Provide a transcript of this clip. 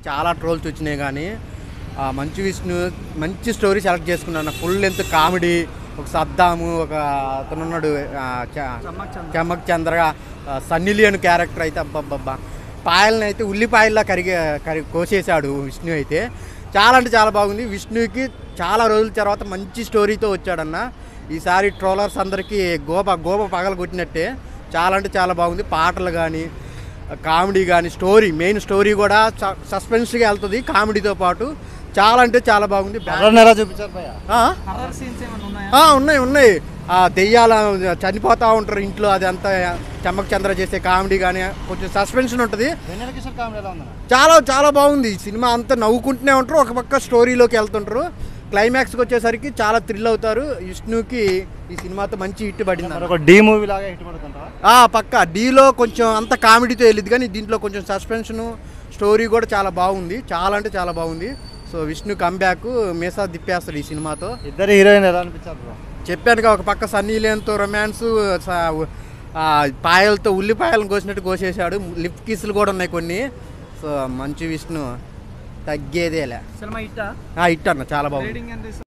చాలా ట్రోల్స్ వచ్చినాయి కానీ ఆ, మంచు విష్ణు మంచి స్టోరీ సెలెక్ట్ చేసుకున్నాను ఫుల్ లెంత్ కామెడీ ఒక సద్దాము ఒక అతను ఉన్నాడు ఆ, చ- చమ్మక్ చంద్ర ఆ, సన్నీ లియోన్ క్యారెక్టర్ అయితే అబ్బబ్బబ్బా పాయలని అయితే ఉల్లిపాయల్లా కరిగి కరి కోసేశాడు విష్ణు అయితే చాలా అంటే చాలా బాగుంది విష్ణుకి చాలా రోజుల తర్వాత మంచి స్టోరీతో వచ్చాడన్న ఈసారి ట్రోలర్స్ అందరికీ గోప గోప పగల కొట్టినట్టే చాలా అంటే చాలా బాగుంది పాటలు కానీ కామెడీ కానీ స్టోరీ మెయిన్ స్టోరీ కూడా సస్పెన్స్గా వెళ్తుంది కామెడీతో పాటు చాలా అంటే చాలా బాగుంది కర్రను ఎలా చూపించారు భయ్య ఆ? హర్రర్ సీన్స్ ఏమైనా ఉన్నాయా ఆ, ఉన్నాయి ఉన్నాయి ఆ దెయ్యాల చనిపోతూ ఉంటారు ఇంట్లో అది అంతా చమ్మక్ చంద్ర చేసే కామెడీ కానీ కొంచెం సస్పెన్షన్ ఉంటుంది వెన్నెల కిషోర్ కామెడీ ఎలా ఉందన్న చాలా చాలా బాగుంది ఈ సినిమా అంతా నవ్వుకుంటూనే ఉంటారు ఒక పక్క స్టోరీలోకి వెళ్తుంటారు క్లైమాక్స్కి వచ్చేసరికి చాలా థ్రిల్ అవుతారు విష్ణుకి ఈ సినిమాతో మంచి హిట్ పడింది మరి ఒక డీ మూవీ లాగా హిట్ పడుతుంటారా ఆ పక్క డీలో కొంచెం అంత కామెడీతో వెళ్ళింది కానీ దీంట్లో కొంచెం సస్పెన్షను స్టోరీ కూడా చాలా బాగుంది చాలా అంటే చాలా బాగుంది సో విష్ణు కంబ్యాక్ మీసా తిప్పేస్తాడు ఈ సినిమాతో ఇద్దరు హీరోయిన్ ఎలా అనిపించారు బ్రో చెప్పానుగా ఒక పక్క సన్నీ లేన్తో రొమాన్స్ పాయలతో ఉల్లిపాయలను కోసినట్టు కోసేశాడు లిప్ కిస్లు కూడా ఉన్నాయి కొన్ని సో మంచి విష్ణు తగ్గేదేలే సినిమా ఇట్టా ఇట్ అన్న చాలా బాగుంది రేటింగ్ ఎంత ఇస్తారు?